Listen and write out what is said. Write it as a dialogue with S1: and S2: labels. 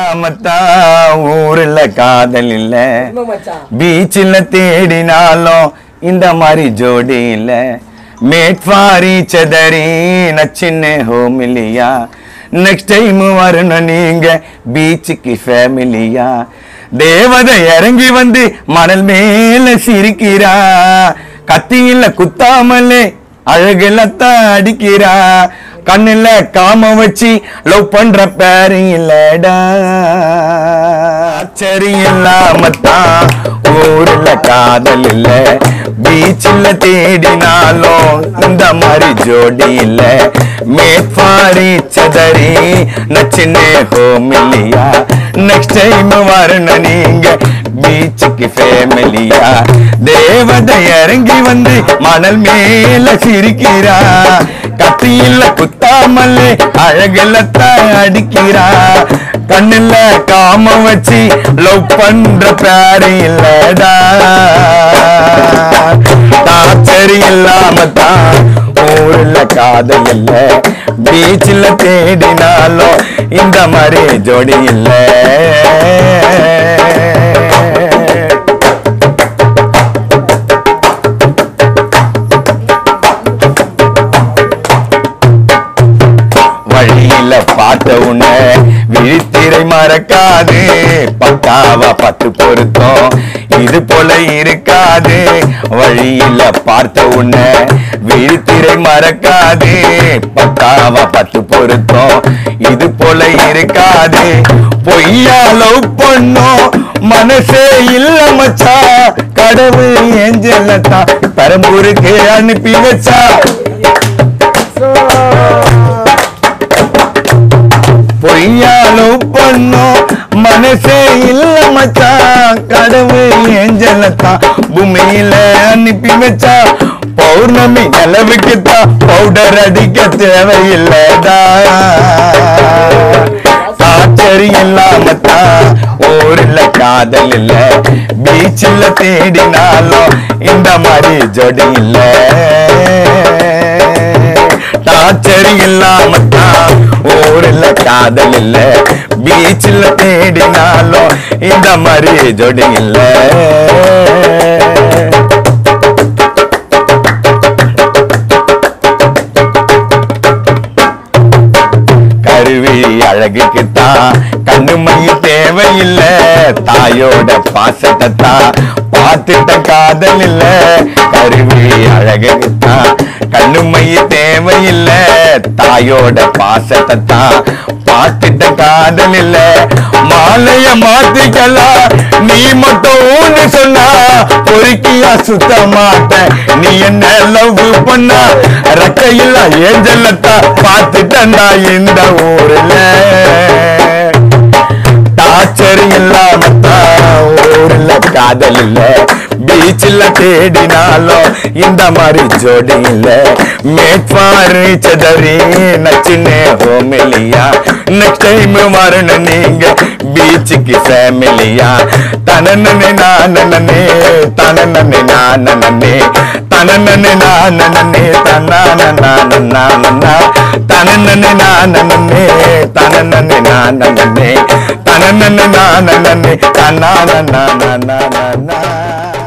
S1: இல்லாம தான் ஊர்ல காதல் இல்ல பீச்சில் தேடினாலும் இந்த மாதிரி ஜோடி இல்ல மேட்பாரி சதறி நச்சின்னு ஹோமிலியா நெக்ஸ்ட் டைம் வரணும் நீங்க பீச்சுக்கு ஃபேமிலியா தேவதை இறங்கி வந்து மணல் மேல சிரிக்கிறா கத்தியில குத்தாமலே அழகுலத்தான் அடிக்கிறா கண்ணுல காம வச்சு லவ் பண்ற பேரு இல்லடா சரி இல்லாம தான் ஊர்ல காதல் இல்ல பீச்சில் தேடினாலும் இந்த மாதிரி ஜோடி இல்ல மேற்பாரி சதறி நச்சின்னே ஹோமில்லியா நெக்ஸ்ட் டைம் வரணும் நீங்க பீச்சுக்கு ஃபேமிலியா தேவதை இறங்கி வந்து மணல் மேல சிரிக்கிறா கத்தியில குத்தாமலே அழகுலத்தான் அடிக்கிறா கண்ணுல காம வச்சு லவ் பண்ற பேரு இல்லடா டார்ச்சர் இல்லாம தான் ஊர்ல காதல் இல்ல பீச்சில் தேடினாலும் இந்த மாதிரி ஜோடி இல்லை வழியில பார்த்த உன்னை விழித்திரை மறக்காது பக்காவா பத்து பொருத்தம் இது போல இருக்காது வழியில பார்த்த உன்னை விழித்திரை மறக்காது பக்காவா பத்து பொருத்தம் இது போல இருக்காது பொய்யா லவ் பண்ணோம் மனசே இல்ல மச்சா கடவுள் ஏஞ்சலத்தான் பெரம்பூருக்கு அனுப்பி வச்சா பொய்யாலும் பண்ணோம் மனசே இல்ல மச்சான் கடவுள் ஏஞ்சலத்தான் பூமியில அனுப்பி வச்சா பௌர்ணமி நிலவுக்குத்தான் பவுடர் அடிக்க தேவையில்லடா சாச்சரி இல்லாமத்தான் ஊர்ல காதல் இல்ல பீச்சில் தேடினாலும் இந்த மாதிரி ஜோடி இல்ல டார்ச்சர் இல்லாமத்தான் ஊர்ல காதல் இல்ல பீச்சில் தேடினாலும் இந்த மாதிரி ஜோடி இல்ல கருவி அழகுக்குத்தான் கண்ணு மைய தேவையில்லை தாயோட பாசத்தை தான் பார்த்துட்ட காதல் இல்ல கருவி அழகுக்குத்தான் கண்ணு மைய தேவையில்லை தாயோட பாசத்தை தான் பார்த்துட்ட காதல் இல்ல மாலைய மாத்திக்கலாம் நீ மட்டும் ஊன்னு சொன்னா பொறுக்கியா சுத்த மாட்டேன் நீ என்ன லவ் பண்ணா ரெக்கையில் ஏஞ்சலத்தா பார்த்துட்டா இந்த ஊர்ல டார்ச்சர் இல்லாமத்தான் ஊர்ல காதல் இல்ல பீச்சில் தேடினாலும் இந்த மாதிரி ஜோடி இல்ல மேற்பாரு சதறி நச்சினே ஹோமிலியா நெக்ஸ்ட் டைம் வரணும் நீங்க பீச்சுக்கு ஃபேமிலியா தனனனே நானனே தனனனே நானனே தனனனே நானனே தனான நானனா தனனனே நானனே தனனனே நானனே தனனனே நானனே தனான நானனா